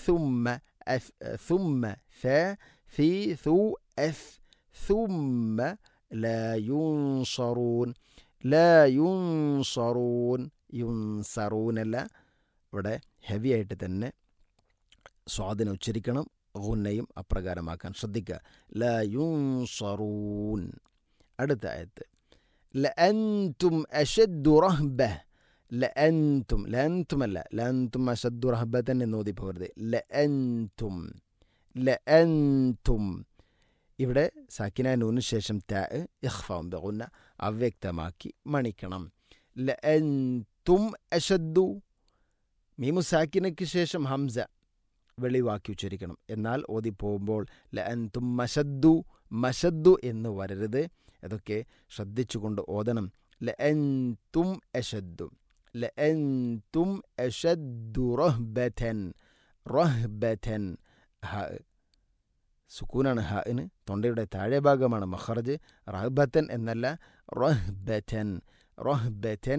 ثم أف ثم ثا في ثو أف ثم لا ينصرون لا ينصرون ينصرون അല്ല ഇവിടെ ഹെവി ആയിട്ട് തന്നെ സ്വാദിനെ ഉച്ചരിക്കണം ഗുന്നയും അപ്രകാരമാക്കാൻ ശ്രദ്ധിക്കുക ല യുൻസറൂൻ അടുത്ത ആയത്ത് ലഅൻതും അഷദ്ദു റഹ്ബ ലഅൻതും ലഅൻതും അല്ല ലഅൻതും അഷദ്ദു റഹ്ബതൻ എന്ന് ഓതി പോകരുത് ലഅൻതും ലഅൻതും ഇവിടെ സാക്കിന നൂന് ശേഷം ത ഇഖ്ഫാം ബഗുന്ന അവ്യക്തമാക്കി മണിക്കണം ലഅൻതും അഷദ്ദു മീമു സാക്കിനയ്ക്ക് ശേഷം ഹംസ വെളിവാക്കി ഉച്ചരിക്കണം എന്നാൽ ഓതി പോകുമ്പോൾ ലഅൻതും മഷദ്ദു മഷദ്ദു എന്ന് വരരുത് അതൊക്കെ ശ്രദ്ധിച്ചുകൊണ്ട് ഓതണം ലഅൻതും അഷദ്ദു ലഅൻതും അഷദ്ദു റഹ്ബതൻ റഹ്ബതൻ ഹ സുക്കൂനാണ് ഹന് തൊണ്ടയുടെ താഴെ ഭാഗമാണ് മഹർജ് റഹ്ബത്തൻ എന്നല്ല റഹ്ബതൻ റഹ്ബതൻ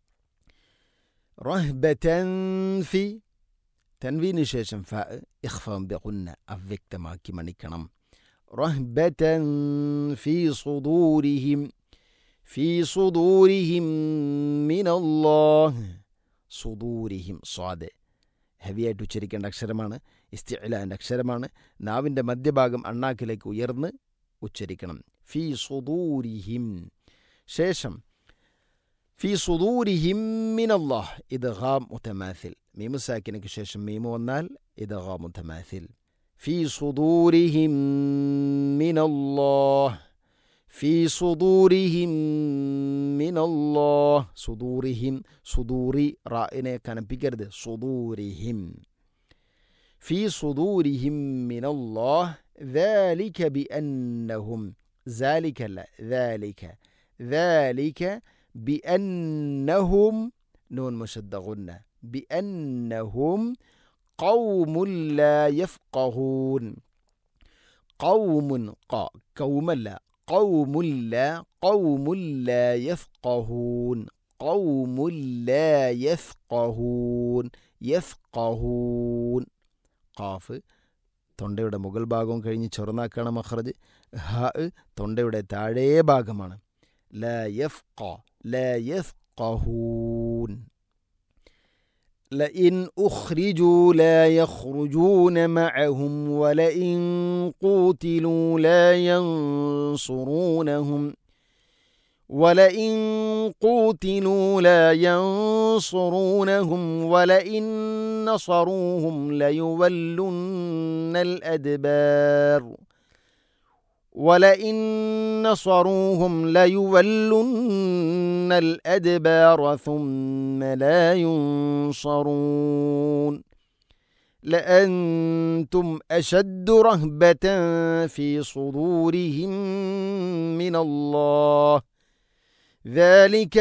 റഹ്ബതൻ ഫി തൻവീന് ശേഷം ഫ ഇഖ്ഫം ബിഗുന്ന അവ്യക്തമാക്കി മണിക്കണം റഹ്ബതൻ ഫി സുദൂരിഹിം ഫി സുദൂരിഹിം മിനല്ലാഹ് സുദൂരിഹിം സ്വാദ് ഹെവിയായിട്ട് ഉച്ചരിക്കേണ്ട അക്ഷരമാണ് ഇസ്തിഅലാൻ്റെ അക്ഷരമാണ് നാവിൻ്റെ മധ്യഭാഗം അണ്ണാക്കിലേക്ക് ഉയർന്ന് ഉച്ചരിക്കണം ഫി സുദൂരിഹിം ശേഷം ഫി സുദൂരിഹിം മിനല്ലാഹ് ഇത് ഹാം മുത്തമാഥിൽ മീമു സാക്കിനക്ക് ശേഷം മീമു വന്നാൽ ഇത് ഹാം മുത്തമാഥിൽ ഫി സുദൂരിഹിം മിനല്ലാഹ് ഫി സുദൂരിഹിം മിനല്ലാഹ് സുദൂറിഹിം സുദൂറി റായിനെ കനപ്പിക്കരുത് സുദൂരിഹിം في صدورهم من الله ذلك بأنهم ذلك لا ذلك ذلك بأنهم نون مشد غنة بأنهم قوم لا يفقهون قوم قا قوم لا قوم لا قوم لا يفقهون قوم لا يفقهون يفقهون ഖാഫ് തൊണ്ടയുടെ മുകൾ ഭാഗവും കഴിഞ്ഞ് ചെറുനാക്കാണ് മഹ്റജ് ഹ തൊണ്ടയുടെ താഴേ ഭാഗമാണ് ല യഫ് ല യഫ് قهون لئن أخرجوا لا يخرجون معهم ولئن قوتلوا لا ينصرونهم ولئن قوتلوا لا ينصرونهم ولئن نصروهم ليولن الأدبار ولئن نصروهم ليولن الأدبار ثم لا ينصرون لأنتم أشد رهبة في صدورهم من الله ذلك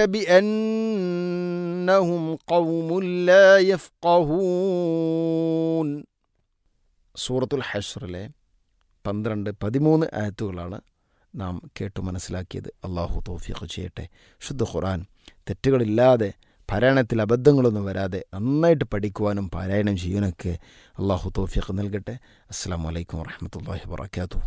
بأنهم قوم لا يفقهون സൂറത്തുൽ ഹഷറിലെ പന്ത്രണ്ട് പതിമൂന്ന് ആയത്തുകളാണ് നാം കേട്ടു മനസ്സിലാക്കിയത് അള്ളാഹു തോഫിയൊക്കെ ചെയ്യട്ടെ ശുദ്ധ ഖുറാൻ തെറ്റുകളില്ലാതെ പാരായണത്തിൽ അബദ്ധങ്ങളൊന്നും വരാതെ നന്നായിട്ട് പഠിക്കുവാനും പാരായണം ചെയ്യാനൊക്കെ അള്ളാഹു തോഫിയൊക്കെ നൽകട്ടെ അസ്സാം വലൈക്കും വാഹമത്തല്ലാഹി വാത്തു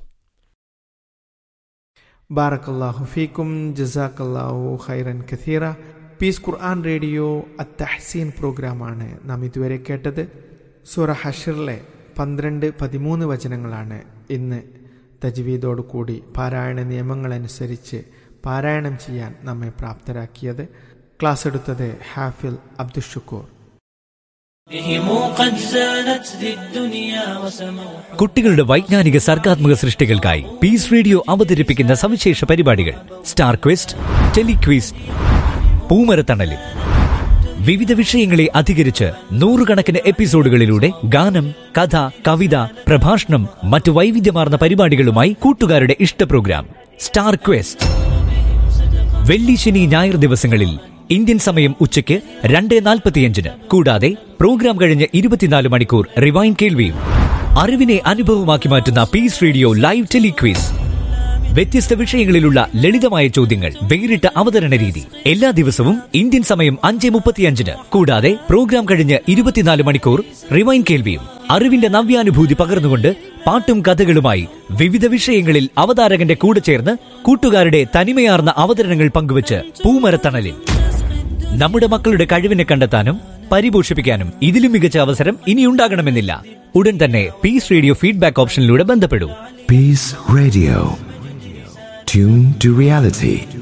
ബാറക്കല്ലാഹു ഫീക്കും ജസാക്കല്ലാഹു ഖൈറൻ കഥീറ പീസ് ഖുർആൻ റേഡിയോ അത്തഹസീൻ പ്രോഗ്രാമാണ് നാം ഇതുവരെ കേട്ടത് സൂറ ഹഷറിലെ പന്ത്രണ്ട് പതിമൂന്ന് വചനങ്ങളാണ് ഇന്ന് തജ്വീദോടു കൂടി പാരായണ നിയമങ്ങളനുസരിച്ച് പാരായണം ചെയ്യാൻ നമ്മെ പ്രാപ്തരാക്കിയത് ക്ലാസ് എടുത്തത് ഹാഫിൽ അബ്ദുഷുക്കൂർ بهم قد زانت ذي الدنيا وسموا കുട്ടികളുടെ വൈജ്ഞാനിക സർഗാത്മക സൃഷ്ടികൾക്കായി പീസ് റേഡിയോ അവതരിപ്പിക്കുന്ന സവിശേഷ പരിപാടികൾ സ്റ്റാർ ക്വിസ്റ്റ് ടെലിക്വിസ് പൂമരത്തണലിൽ വിവിധ വിഷയങ്ങളെ അധികരിച്ച് നൂറുകണക്കിന് എപ്പിസോഡുകളിലൂടെ ഗാനം കഥ കവിത പ്രഭാഷണം മറ്റു വൈവിധ്യമാർന്ന പരിപാടികളുമായി കൂട്ടുകാരുടെ ഇഷ്ട പ്രോഗ്രാം സ്റ്റാർ ക്വസ്റ്റ് വെള്ളി ശനി ഞായർ ദിവസങ്ങളിൽ ഇന്ത്യൻ സമയം ഉച്ചയ്ക്ക് രണ്ട് നാൽപ്പത്തിയഞ്ചിന് കൂടാതെ പ്രോഗ്രാം കഴിഞ്ഞ് ഇരുപത്തിനാല് മണിക്കൂർ റിവൈൻ കേൾവിയും അറിവിനെ അനുഭവമാക്കി മാറ്റുന്ന പീസ് റേഡിയോ ലൈവ് ടെലിക്വീസ് വ്യത്യസ്ത വിഷയങ്ങളിലുള്ള ലളിതമായ ചോദ്യങ്ങൾ വേറിട്ട അവതരണ രീതി എല്ലാ ദിവസവും ഇന്ത്യൻ സമയം അഞ്ച് മുപ്പത്തിയഞ്ചിന് കൂടാതെ പ്രോഗ്രാം കഴിഞ്ഞ് ഇരുപത്തിനാല് മണിക്കൂർ റിവൈൻ കേൾവിയും അറിവിന്റെ നവ്യാനുഭൂതി പകർന്നുകൊണ്ട് പാട്ടും കഥകളുമായി വിവിധ വിഷയങ്ങളിൽ അവതാരകന്റെ കൂടെ ചേർന്ന് കൂട്ടുകാരുടെ തനിമയാർന്ന അവതരണങ്ങൾ പങ്കുവച്ച് പൂമരത്തണലിൽ നമ്മുടെ മക്കളുടെ കഴിവിനെ കണ്ടെത്താനും പരിപോഷിപ്പിക്കാനും ഇതിലും മികച്ച അവസരം ഇനിയുണ്ടാകണമെന്നില്ല ഉടൻ തന്നെ പീസ് റേഡിയോ ഫീഡ്ബാക്ക് ഓപ്ഷനിലൂടെ ബന്ധപ്പെടൂ Peace Radio. Tune to reality.